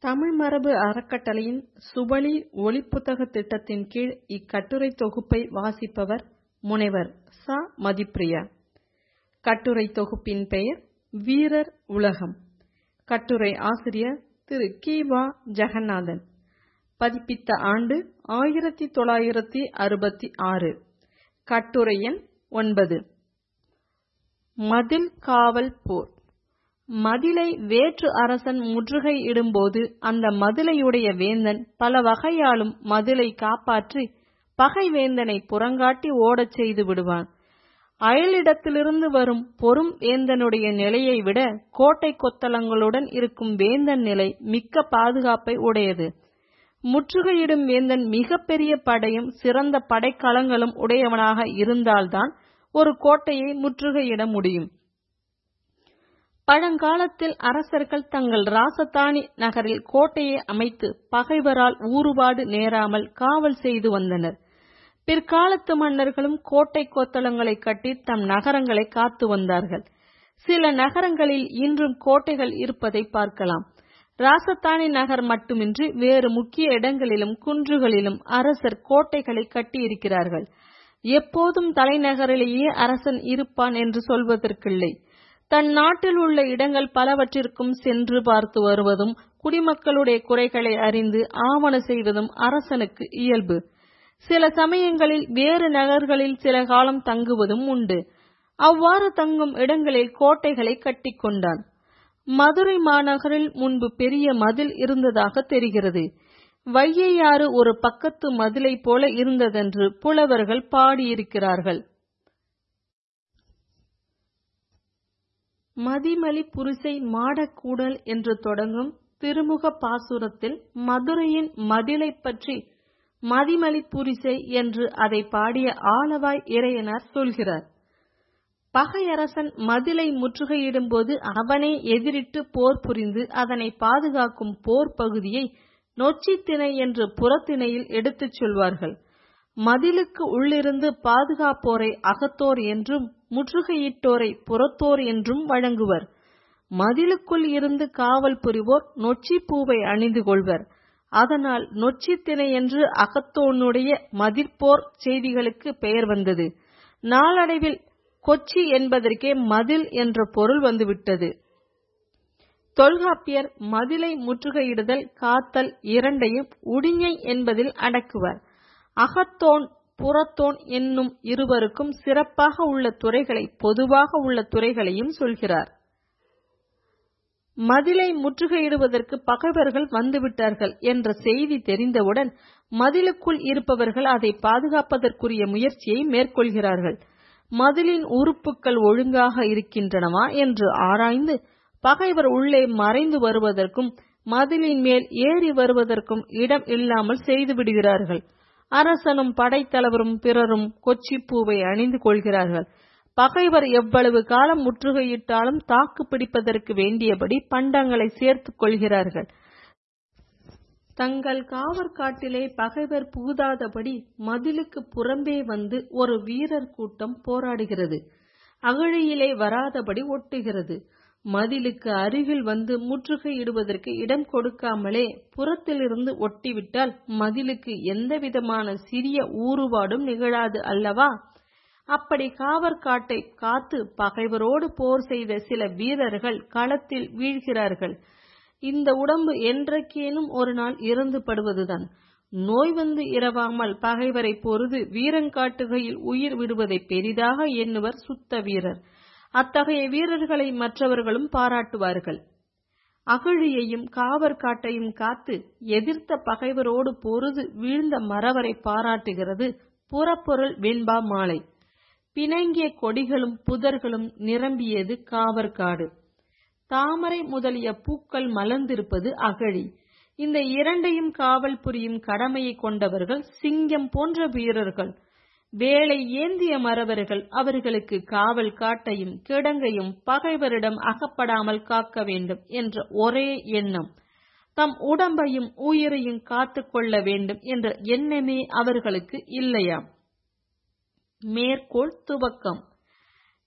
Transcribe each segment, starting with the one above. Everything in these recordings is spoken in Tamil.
தமிழ் மரபு அறக்கட்டளையின் சுவழி ஒலிப்புத்தகத் திட்டத்தின் கீழ் இக்கட்டுரைத் தொகுப்பை வாசிப்பவர் முனைவர் ச. மதிப்பிரியா. கட்டுரைத் தொகுப்பின் பெயர் வீரர் உலகம். கட்டுரை ஆசிரியர் திரு. கி. வா. ஜெகந்நாதன். பதிப்பித்த ஆண்டு ஆயிரத்து தொள்ளாயிரத்து அறுபத்தாறு. கட்டுரை எண் ஒன்பது. மதில் காவல் போர் மதிலை வேற்று அரசன் முற்றுகையிடும்போது அந்த மதிலையுடைய வேந்தன் பல வகையாலும் மதிலைக் காப்பாற்றி பகை வேந்தனைப் புறங்காட்டி ஓடச் செய்து விடுவான். அயலிடத்திலிருந்து வரும் பொறும் வேந்தனுடைய நிலையை விட கோட்டைக் கொத்தளங்களுடன் இருக்கும் வேந்தன் நிலை மிக்க பாதுகாப்பை உடையது. முற்றுகையிடும் வேந்தன் மிகப் பெரிய படையும் சிறந்த படைக்கலங்களும் உடையவனாக இருந்தால்தான் ஒரு கோட்டையை முற்றுகையிட முடியும். பழங்காலத்தில் அரசர்கள் தங்கள் இராசதானி நகரில் கோட்டையை அமைத்து பகைவரால் ஊறுபாடு நேராமல் காவல் செய்து வந்தனர். பிற்காலத்து மன்னர்களும் கோட்டைக் கொத்தளங்களைக் கட்டித் தம் நகரங்களைக் காத்து வந்தார்கள். சில நகரங்களில் இன்றும் கோட்டைகள் இருப்பதைப் பார்க்கலாம். இராசதானி நகர் மட்டுமின்றி வேறு முக்கிய இடங்களிலும் குன்றுகளிலும் அரசர் கோட்டைகளைக் கட்டியிருக்கிறார்கள். எப்போதும் தலைநகரிலேயே அரசன் இருப்பான் என்று சொல்வதற்கில்லை. தன் நாட்டில் உள்ள இடங்கள் பலவற்றிற்கும் சென்று பார்த்து வருவதும் குடிமக்களுடைய குறைகளை அறிந்து ஆவன செய்வதும் அரசனுக்கு இயல்பு. சில சமயங்களில் வேறு நகர்களில் சில காலம் தங்குவதும் உண்டு. அவ்வாறு தங்கும் இடங்களில் கோட்டைகளைக் கட்டிக் கொண்டான். மதுரை மாநகரில் முன்பு பெரிய மதில் இருந்ததாகத் தெரிகிறது. வையையாறு ஒரு பக்கத்து மதிலைப் போல இருந்ததென்று புலவர்கள் பாடியிருக்கிறார்கள். மதிமலி புரிசை மாடக் கூடல் என்று தொடங்கும் திருமுகப் பாசுரத்தில் மதுரையின் மதிலைப் பற்றி மதிமலிப் புரிசை என்று அதைப் பாடிய ஆலவாய் இறையனார் சொல்கிறார். பகையரசன் மதிலை முற்றுகையிடும்போது அவனே எதிரிட்டுப் போர் புரிந்து அதனைப் பாதுகாக்கும் போர்ப் பகுதியை நொச்சித் திணை என்று புறத்திணையில் எடுத்துச் சொல்வார்கள். மதிலுக்கு உள்ளிருந்து பாதுகாப்போரை அகத்தோர் என்றும் முற்றுகையிட்டோரைப் புறத்தோர் என்றும் வழங்குவர். மதிலுக்குள் இருந்து காவல் புரிவோர் நொச்சிப் பூவை அணிந்து கொள்வர். அதனால் நொச்சித் திணை என்று அகத்தோனுடைய மதிற்போர் செய்திகளுக்குப் பெயர் வந்தது. நாளடைவில் கொச்சி என்பதற்கே மதில் என்ற பொருள் வந்துவிட்டது. தொல்காப்பியர் மதிலை முற்றுகையிடுதல் காத்தல் இரண்டையும் உடிஞை என்பதில் அடக்குவர். அகத்தோன் புறத்தோன் என்னும் இருவருக்கும் சிறப்பாக உள்ள துறைகளைப் பொதுவாக உள்ள துறைகளையும் சொல்கிறார். மதிலை முற்றுகையிடுவதற்குப் பகைவர்கள் வந்துவிட்டார்கள் என்ற செய்தி தெரிந்தவுடன் மதிலுக்குள் இருப்பவர்கள் அதைப் பாதுகாப்பதற்குரிய முயற்சியை மேற்கொள்கிறார்கள். மதிலின் உறுப்புக்கள் ஒழுங்காக இருக்கின்றனவா என்று ஆராய்ந்து பகைவர் உள்ளே மறைந்து வருவதற்கும் மதிலின் மேல் ஏறி வருவதற்கும் இடம் இல்லாமல் செய்து விடுகிறார்கள். அரசனும் படைத்தலைவரும் பிறரும் கொச்சிப் பூவை அணிந்து கொள்கிறார்கள். பகைவர் எவ்வளவு காலம் முற்றுகையிட்டாலும் தாக்குப் பிடிப்பதற்கு வேண்டியபடி பண்டங்களைச் சேர்த்துக் கொள்கிறார்கள். தங்கள் காவற்காட்டிலே பகைவர் புகுதாதபடி மதிலுக்குப் புறம்பே வந்து ஒரு வீரர் கூட்டம் போராடுகிறது. அகழியிலே வராதபடி ஒட்டுகிறது. மதிலுக்கு அருகில் வந்து முற்றுகையிடுவதற்கு இடம் கொடுக்காமலே புறத்திலிருந்து ஒட்டிவிட்டால் மதிலுக்கு எந்தவிதமான சிறிய ஊறுபாடும் நிகழாது அல்லவா? அப்படி காவற்காட்டைக் காத்து பகைவரோடு போர் செய்த சில வீரர்கள் களத்தில் வீழ்கிறார்கள். இந்த உடம்பு என்றைக்கேனும் ஒரு நாள் இறந்து படுவதுதான். நோய் வந்து இரவாமல் பகைவரைப் பொருது வீரங்காட்டுகையில் உயிர் விடுவதைப் பெரிதாக எண்ணுவர் சுத்த வீரர். அத்தகைய வீரர்களை மற்றவர்களும் பாராட்டுவார்கள். அகழியையும் காவற்காட்டையும் காத்து எதிர்த்த பகைவரோடு பொருது வீழ்ந்த மறவரைப் பாராட்டுகிறது புறப்பொருள் வெண்பா மாலை. பிணங்கிய கொடிகளும் புதர்களும் நிரம்பியது காவற்காடு. தாமரை முதலிய பூக்கள் மலர்ந்திருப்பது அகழி. இந்த இரண்டையும் காவல் புரியும் கடமையைக் கொண்டவர்கள் சிங்கம் போன்ற வீரர்கள். வேலை ஏந்திய மறவர்கள் அவர்களுக்குக் காவல் காட்டையும் கிடங்கையும் பகைவரிடம் அகப்படாமல் காக்க வேண்டும் என்ற ஒரே எண்ணம். தம் உடம்பையும் உயிரையும் காத்துக் கொள்ள வேண்டும் என்ற எண்ணமே அவர்களுக்கு இல்லையாம். மேற்கோள் துவக்கம்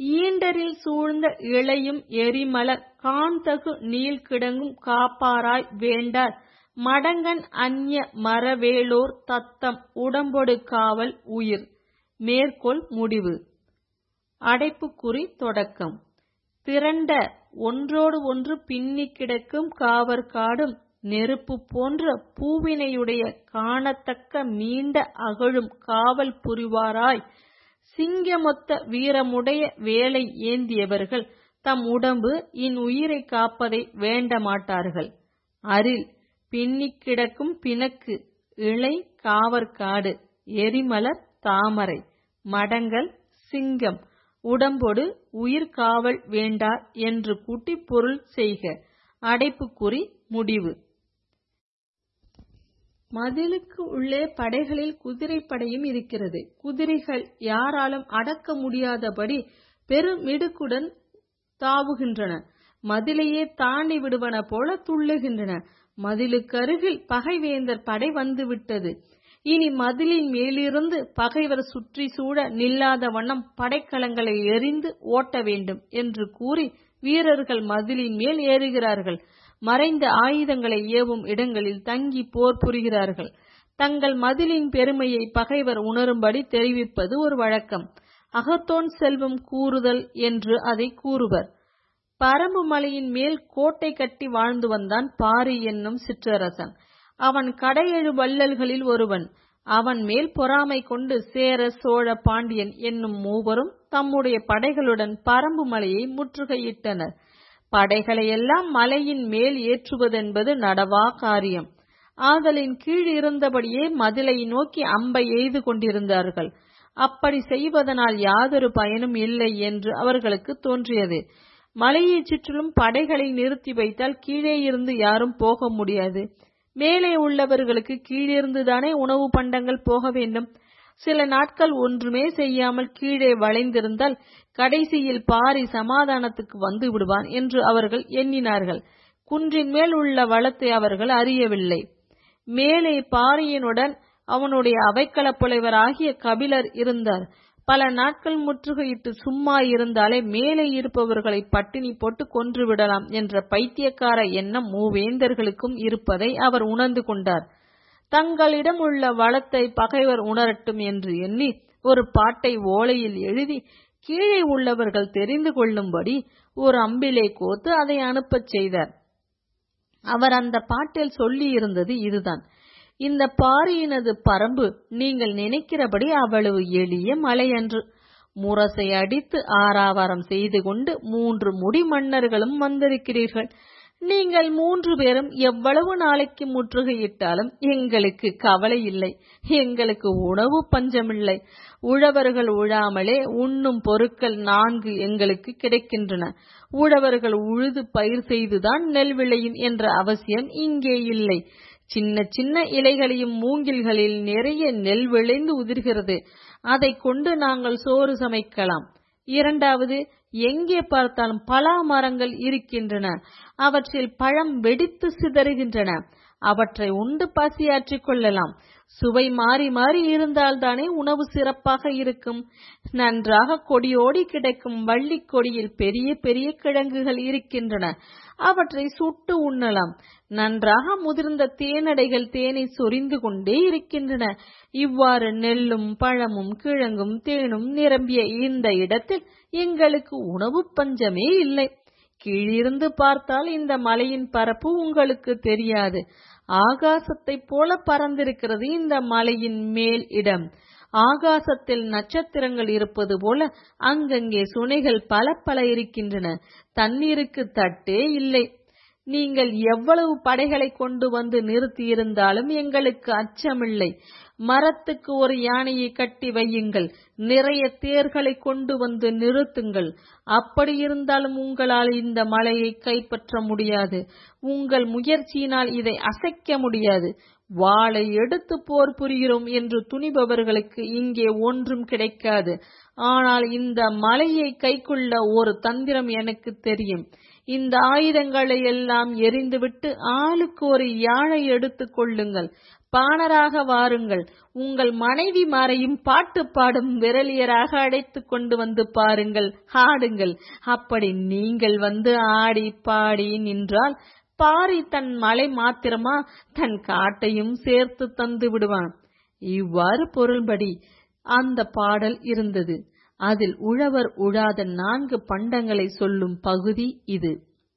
ஈண்டரில் சூழ்ந்த இளையும் எரிமலர் காண்தகு நீள் கிடங்கும் காப்பாராய் வேண்டார் மடங்கன் அந்நிய மரவேளோர் தத்தம் உடம்பொடு காவல் உயிர் மேற்கோள் முடிவு அடைப்புக்குறி தொடக்கம் திரண்ட ஒன்றோடு ஒன்று பின்னி கிடக்கும் காவற்காடும் நெருப்பு போன்ற பூவினையுடைய காணத்தக்க மீண்ட அகழும் காவல் புரிவாராய் சிங்கமொத்த வீரமுடைய வேலை ஏந்தியவர்கள் தம் உடம்பு இன் உயிரை காப்பதை வேண்ட மாட்டார்கள் அரில் பின்னிக் கிடக்கும் பிணக்கு இளை காவற்காடு எரிமலர் தாமரை மடங்கல் சிங்கம் உடம்பொடு உயிர் காவல் வேண்டார் என்று கூட்டி பொருள் செய்க அடைப்புக்குறி முடிவு மதிலுக்கு உள்ளே படைகளில் குதிரைப்படையும் இருக்கிறது குதிரைகள் யாராலும் அடக்க முடியாதபடி பெருமிடுக்குடன் தாவுகின்றன மதிலையே தாண்டி விடுவன போல துள்ளுகின்றன மதிலுக்கு அருகில் பகைவேந்தர் படை வந்துவிட்டது இனி மதிலின் மேலிருந்து பகைவர் சுற்றி சூழ நில்லாத வண்ணம் படைக்கலங்களை எரிந்து ஓட்ட வேண்டும் என்று கூறி வீரர்கள் மதிலின் மேல் ஏறுகிறார்கள் மறைந்த ஆயுதங்களை ஏவும் இடங்களில் தங்கி போர் புரிகிறார்கள் தங்கள் மதிலின் பெருமையை பகைவர் உணரும்படி தெரிவிப்பது ஒரு வழக்கம் அகத்தோன் செல்வம் கூறுதல் என்று அதை கூறுவர் பரம்பு மலையின் மேல் கோட்டை கட்டி வாழ்ந்து வந்தான் பாரி என்னும் சிற்றரசன் அவன் கடையெழு வள்ளல்களில் ஒருவன் அவன் மேல் பொறாமை கொண்டு சேர சோழ பாண்டியன் என்னும் மூவரும் தம்முடைய படைகளுடன் பரம்பு மலையை முற்றுகையிட்டனர் படைகளையெல்லாம் மலையின் மேல் ஏற்றுவதென்பது நடவா காரியம் ஆதலின் கீழ் இருந்தபடியே மதிலை நோக்கி அம்பை எய்து கொண்டிருந்தார்கள் அப்படி செய்வதனால் யாதொரு பயனும் இல்லை என்று அவர்களுக்கு தோன்றியது மலையைச் சுற்றிலும் படைகளை நிறுத்தி வைத்தால் கீழே இருந்து யாரும் போக முடியாது மேலே உள்ளவர்களுக்கு கீழிருந்துதானே உணவு பண்டங்கள் போக வேண்டும் சில நாட்கள் ஒன்றுமே செய்யாமல் கீழே வளைந்திருந்தால் கடைசியில் பாரி சமாதானத்துக்கு வந்து விடுவான் என்று அவர்கள் எண்ணினார்கள் குன்றின் மேல் உள்ள வளத்தை அவர்கள் அறியவில்லை மேலே பாரியினுடன் அவனுடைய அவைக்களப் புலைவராகிய கபிலர் இருந்தார் பல நாட்கள் முற்றுகையிட்டு சும்மா இருந்தாலே மேலே இருப்பவர்களை பட்டினி போட்டு கொன்று விடலாம் என்ற பைத்தியக்கார எண்ணம் மூவேந்தர்களுக்கும் இருப்பதை அவர் உணர்ந்து கொண்டார் தங்களிடம் உள்ள வளத்தை பகைவர் உணரட்டும் என்று எண்ணி ஒரு பாட்டை ஓலையில் எழுதி கீழே உள்ளவர்கள் தெரிந்து கொள்ளும்படி ஒரு அம்பிலே கோத்து அதை அனுப்பச் செய்தார் அவர் அந்த பாட்டில் சொல்லி இருந்தது இதுதான் இந்த பாரியினது பரம்பு நீங்கள் நினைக்கிறபடி அவ்வளவு எளிய மலையன்று முரசை அடித்து ஆராவாரம் செய்து கொண்டு மூன்று முடி மன்னர்களும் வந்திருக்கிறீர்கள் நீங்கள் மூன்று பேரும் எவ்வளவு நாளைக்கு முற்றுகையிட்டாலும் எங்களுக்கு கவலை இல்லை எங்களுக்கு உணவு பஞ்சமில்லை உழவர்கள் உழாமலே உண்ணும் பொருட்கள் நான்கு எங்களுக்கு கிடைக்கின்றன உழவர்கள் உழுது பயிர் செய்துதான் நெல் விளையும் என்ற அவசியம் இங்கே இல்லை சின்ன சின்ன இலைகளையும் மூங்கில்களில் நிறைய நெல் விளைந்து உதிர்கிறது அதை கொண்டு நாங்கள் சோறு சமைக்கலாம் இரண்டாவது எங்கே பார்த்தாலும் பலா மரங்கள் இருக்கின்றன அவற்றில் பழம் வெடித்து சிதறுகின்றன அவற்றை உண்டு பசியாற்றிக் கொள்ளலாம் சுவை மாறி மாறி இருந்தால்தானே உணவு சிறப்பாக இருக்கும் நன்றாக கொடியோடி கிடைக்கும் வள்ளி கொடியில் பெரிய பெரிய கிழங்குகள் இருக்கின்றன அவற்றை சுட்டு உண்ணலாம் நன்றாக முதிர்ந்த தேனடைகள் தேனை சொரிந்து கொண்டே இருக்கின்றன இவ்வாறு நெல்லும் பழமும் கிழங்கும் தேனும் நிரம்பிய இந்த இடத்தில் எங்களுக்கு உணவு பஞ்சமே இல்லை கீழிருந்து பார்த்தால் இந்த மலையின் பரப்பு உங்களுக்கு தெரியாது ஆகாசத்தைப் போல பறந்திருக்கிறது இந்த மலையின் மேல் இடம் ஆகாசத்தில் நட்சத்திரங்கள் இருப்பது போல அங்கங்கே சுனைகள் பல பல இருக்கின்றன தண்ணீருக்கு தட்டே இல்லை நீங்கள் எவ்வளவு படைகளை கொண்டு வந்து நிறுத்தியிருந்தாலும் எங்களுக்கு அச்சமில்லை மரத்துக்கு ஒரு யானையை கட்டி வையுங்கள் நிறைய தேர்களை கொண்டு வந்து நிறுத்துங்கள் அப்படி இருந்தாலும் உங்களால் இந்த மலையை கைப்பற்ற முடியாது உங்கள் முயற்சியினால் இதை அசைக்க முடியாது வாளை எடுத்து போர் புரிகிறோம் என்று துணிபவர்களுக்கு இங்கே ஒன்றும் கிடைக்காது ஆனால் இந்த மலையை கைக்குள்ள ஒரு தந்திரம் எனக்கு தெரியும் இந்த ஆயுதங்களை எல்லாம் எரிந்துவிட்டு ஆளுக்கு ஒரு யாழை எடுத்துக் கொள்ளுங்கள் பாணராக வாருங்கள் உங்கள் மனைவிமாரையும் பாட்டு பாடும் விரலியராக அழைத்துக் கொண்டு வந்து பாருங்கள் ஆடுங்கள் அப்படி நீங்கள் வந்து ஆடி பாடி நின்றால் பாரி தன் மலை மாத்திரமா தன் காட்டையும் சேர்த்து தந்து விடுவான் இவ்வாறு பொருள்படி அந்த பாடல் இருந்தது அதில் உழவர் உழாத நான்கு பண்டங்களை சொல்லும் பகுதி இது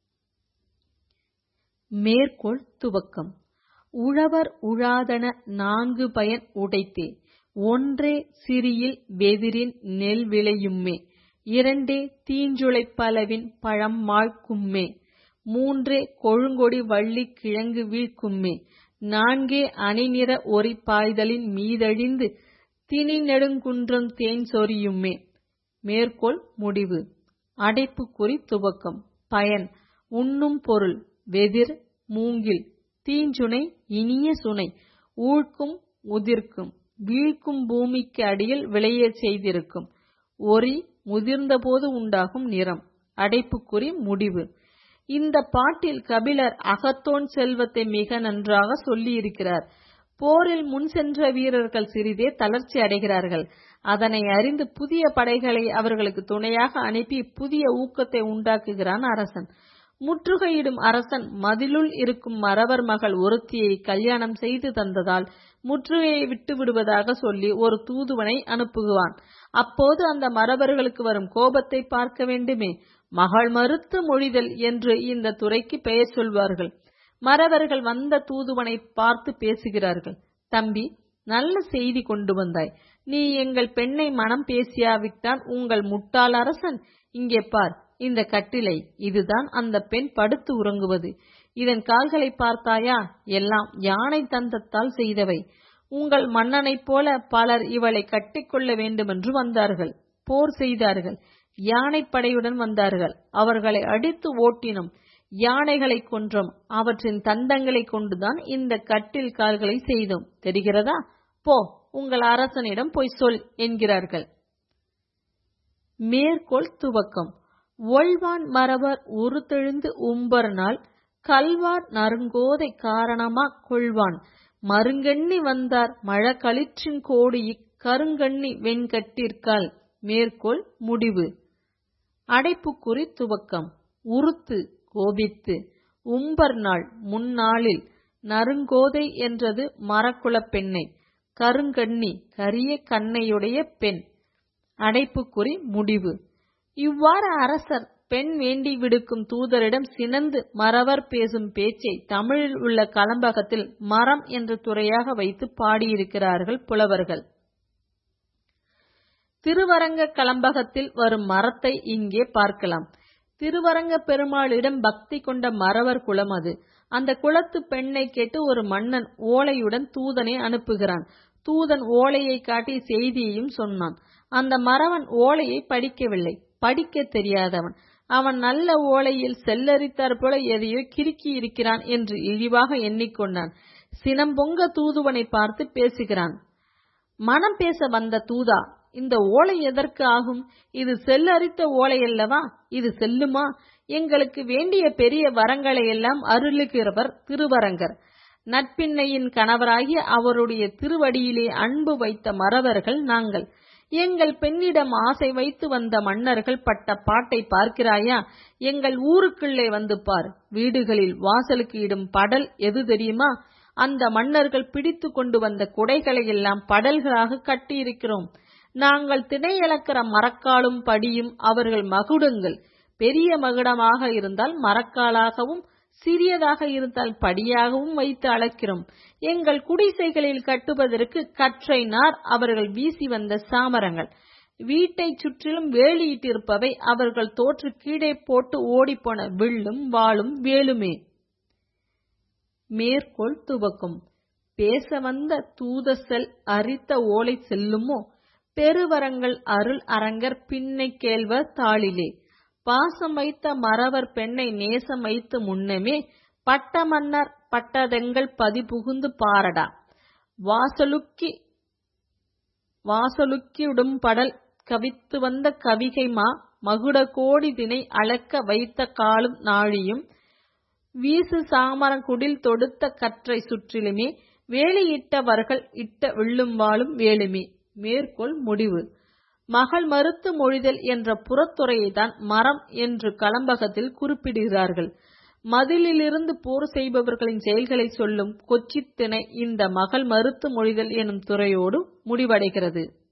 மேற்கோள் துவக்கம் உழவர் உழாதன நான்கு பயன் உடைத்தே ஒன்றே சிறியில் வெதிரின் நெல் விளையும்மே இரண்டே தீஞ்சுளைப் பலவின் பழம் மாழ்க்கும்மே மூன்றே கொழுங்கொடி வள்ளி கிழங்கு வீழ்க்கும்மே நான்கே அணிநிற ஒரி பாய்தலின் மீதழிந்து திணி நெடுங்குன்றம் தேன் சொரியுமே மேற்கோள் முடிவு அடைப்புக்குறி துவக்கம் பயன் உண்ணும் பொருள் வெதிர் மூங்கில் தீஞ்சுனை இனிய சுனை ஊழ்க்கும் உதிர்க்கும் வீழ்க்கும் பூமிக்கு அடியில் விளையச் செய்திருக்கும் ஒரி முதிர்ந்தபோது உண்டாகும் நிறம் அடைப்புக்குறி முடிவு இந்த பாட்டில் கபிலர் அகத்தோன் செல்வத்தை மிக நன்றாக சொல்லியிருக்கிறார் போரில் முன் சென்ற வீரர்கள் சிறிதே தளர்ச்சி அடைகிறார்கள் அதனை அறிந்து புதிய படைகளை அவர்களுக்கு துணையாக அனுப்பி புதிய ஊக்கத்தை உண்டாக்குகிறான் அரசன் முற்றுகையிடும் அரசன் மதிலுள் இருக்கும் மறவர் மகள் ஒருத்தியை கல்யாணம் செய்து தந்ததால் முற்றுகையை விட்டு விடுவதாக சொல்லி ஒரு தூதுவனை அனுப்புகிறான் அப்போது அந்த மறவர்களுக்கு வரும் கோபத்தை பார்க்க வேண்டுமே மகள் மறுத்து மொழிதல் என்று இந்த துறைக்கு பெயர் சொல்வார்கள் மறவர்கள் வந்த தூதுவனை பார்த்து பேசுகிறார்கள் தம்பி நல்ல செய்தி கொண்டு வந்தாய் நீ எங்கள் பெண்ணை மனம் பேசியாவிட்டான் உங்கள் முட்டாள் அரசன் இங்கே பார் இந்த கட்டிலை இதுதான் அந்த பெண் படுத்து உறங்குவது இதன் கால்களை பார்த்தாயா எல்லாம் யானை தந்தத்தால் செய்தவை உங்கள் மன்னனைப் போல பலர் இவளை கட்டிக்கொள்ள வேண்டுமென்று வந்தார்கள் போர் செய்தார்கள் யானைப்படையுடன் வந்தார்கள் அவர்களை அடித்து ஓட்டினோம் யானைகளை கொன்றோம் அவற்றின் தந்தங்களை கொண்டுதான் இந்த கட்டில் கால்களை செய்தோம் தெரிகிறதா போ உங்கள் அரசனிடம் போய் சொல் என்கிறார்கள் மேற்கோள் துவக்கம் ஒழ்வான் மறவர் உருத்தெழுந்து உம்பர் நாள் கல்வார் நறுங்கோதை காரணமா கொள்வான் மருங்கண்ணி வந்தார் மழக்களிற்றின் கோடி கருங்கண்ணி வெண்கட்டிற்கால் மேற்கோள் முடிவு அடைப்புக்குறி துவக்கம் உருத்து கோபித்து உம்பர் நாள் முன்னாளில் நறுங்கோதை என்றது மரக்குலப் பெண்ணை கருங்கண்ணி கரிய கண்ணையுடைய பெண் அடைப்புக்குறி முடிவு இவ்வாறு அரசர் பெண் வேண்டி விடுக்கும் தூதரிடம் சினந்து மறவர் பேசும் பேச்சை தமிழில் உள்ள கலம்பகத்தில் மரம் என்ற துறையாக வைத்து பாடியிருக்கிறார்கள் புலவர்கள் திருவரங்க கலம்பகத்தில் வரும் மரத்தை இங்கே பார்க்கலாம் திருவரங்க பெருமாளிடம் பக்தி கொண்ட மறவர் குலம் அது அந்த குலத்து பெண்ணை கேட்டு ஒரு மன்னன் ஓலையுடன் தூதனை அனுப்புகிறான் தூதன் ஓலையை காட்டி செய்தியையும் சொன்னான் அந்த மறவன் ஓலையை படிக்கவில்லை படிக்க தெரியாதவன் அவன் நல்ல ஓலையில் செல்லரித்தார் போல எதையோ கிறுக்கி இருக்கிறான் என்று இழிவாக எண்ணிக்கொண்டான் சினம் பொங்க தூதுவனை பார்த்து பேசுகிறான் மனம் பேச வந்த தூதா இந்த ஓலை எதற்கு ஆகும் இது செல்லரித்த ஓலை அல்லவா இது செல்லுமா எங்களுக்கு வேண்டிய பெரிய வரங்களை எல்லாம் அருளுகிறவர் திருவரங்கர் நட்பின்னையின் கணவராகிய அவருடைய திருவடியிலே அன்பு வைத்த மறவர்கள் நாங்கள் எங்கள் பெண்ணிடம் ஆசை வைத்து வந்த மன்னர்கள் பட்ட பாட்டை பார்க்கிறாயா எங்கள் ஊருக்குள்ளே வந்து பார் வீடுகளில் வாசலுக்கு இடும் படல் எது தெரியுமா அந்த மன்னர்கள் பிடித்து கொண்டு வந்த குடைகளை எல்லாம் படல்களாக கட்டியிருக்கிறோம் நாங்கள் திணையளக்கிற மரக்காலும் படியும் அவர்கள் மகுடங்கள் பெரிய மகுடமாக இருந்தால் மரக்காலாகவும் சிறியதாக இருந்தால் படியாகவும் வைத்து அளக்கிறோம் எங்கள் குடிசைகளில் கட்டுவதற்கு கற்றை நார் அவர்கள் வீசி வந்த சாமரங்கள் வீட்டை சுற்றிலும் வேலியிட்டிருப்பவை அவர்கள் தோற்று கீழே போட்டு ஓடிப்போன வில்லும் வாளும் வேலுமே மேற்கோள் துவக்கும் பேச வந்த தூதசெல் அரித்த ஓலை செல்லுமோ பெருவரங்கள் அருள் அரங்கர் பின்னை கேள்வர் தாளிலே பாசம் வைத்த மறவர் பெண்ணை நேசம் வைத்து முன்னமே பட்ட மன்னர் பட்டதெங்கள் பதிபுகுந்து பாரடா வாசலுக்கி வாசலுக்கியுடும் படல் கவித்து வந்த கவிகைமா மகுட கோடி தினை அளக்க வைத்த காலும் நாழியும் வீசு சாமரங்குடில் தொடுத்த கற்றை சுற்றிலுமே வேலியிட்டவர்கள் இட்ட வில்லும் வாளும் வேலுமே மேற்கோள் முடிவு மகள் மறுத்து மொழிதல் என்ற புறத்துறையை தான் மரம் என்று கலம்பகத்தில் குறிப்பிடுகிறார்கள் மதிலிலிருந்து போர் செய்பவர்களின் செயல்களை சொல்லும் கொச்சித்திணை இந்த மகள் மறுத்து மொழிதல் எனும் துறையோடு முடிவடைகிறது